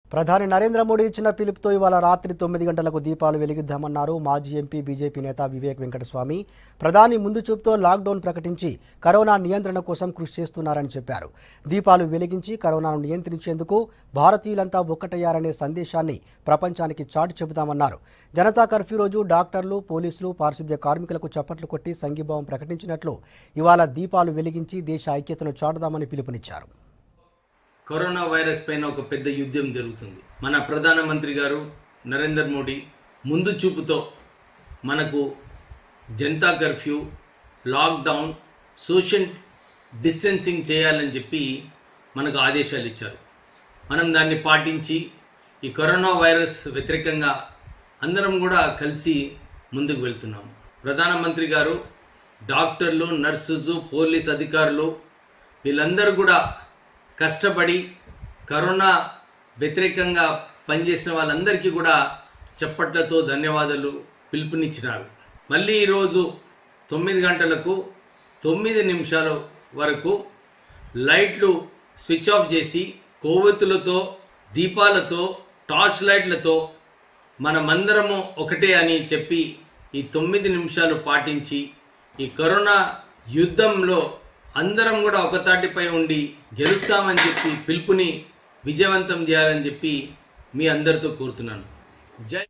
ప్రధాని నరేంద్ర మోడీ ఇచ్చిన పిలుపుతో ఇవాళ రాత్రి తొమ్మిది గంటలకు దీపాలు వెలిగిద్దామన్నారు మాజీ ఎంపీ బీజేపీ నేత వివేక్ వెంకటస్వామి ప్రధాని ముందు చూపుతో లాక్డౌన్ ప్రకటించి కరోనా నియంత్రణ కోసం కృషి చేస్తున్నారని చెప్పారు దీపాలు వెలిగించి కరోనాను నియంత్రించేందుకు భారతీయులంతా ఒక్కటయ్యారనే సందేశాన్ని ప్రపంచానికి చాటి చెబుతామన్నారు జనతా కర్ఫ్యూ రోజు డాక్టర్లు పోలీసులు పారిశుద్ధ్య కార్మికులకు చప్పట్లు కొట్టి సంఘీభావం ప్రకటించినట్లు ఇవాళ దీపాలు వెలిగించి దేశ ఐక్యతను చాటుదామని పిలుపునిచ్చారు కరోనా వైరస్ పైన ఒక పెద్ద యుద్ధం జరుగుతుంది మన ప్రధానమంత్రి గారు నరేంద్ర మోడీ ముందు చూపుతో మనకు Janata curfew lockdown social distancing చేయాలని చెప్పి మనకు ఆదేశాలు ఇచ్చారు మనం దాన్ని పాటించి ఈ కరోనా వైరస్ వ్యతిరేకంగా అందరం కూడా కలిసి ముందుకు వెళ్తున్నాము ప్రధానమంత్రి గారు డాక్టర్లు నర్సులు పోలీస్ అధికారులు వీళ్ళందరూ కూడా కష్టపడి కరోనా వ్యతిరేకంగా పనిచేసిన వాళ్ళందరికీ కూడా చప్పట్లతో ధన్యవాదాలు పిలుపునిచ్చినారు మళ్ళీ ఈరోజు తొమ్మిది గంటలకు తొమ్మిది నిమిషాల వరకు లైట్లు స్విచ్ ఆఫ్ చేసి కొవ్వొత్తులతో దీపాలతో టార్చ్ లైట్లతో మనమందరము ఒకటే అని చెప్పి ఈ తొమ్మిది నిమిషాలు పాటించి ఈ కరోనా యుద్ధంలో అందరం కూడా ఒకతాటిపై ఉండి గెలుస్తామని చెప్పి పిలుపుని విజయవంతం చేయాలని చెప్పి మీ అందరితో కోరుతున్నాను జై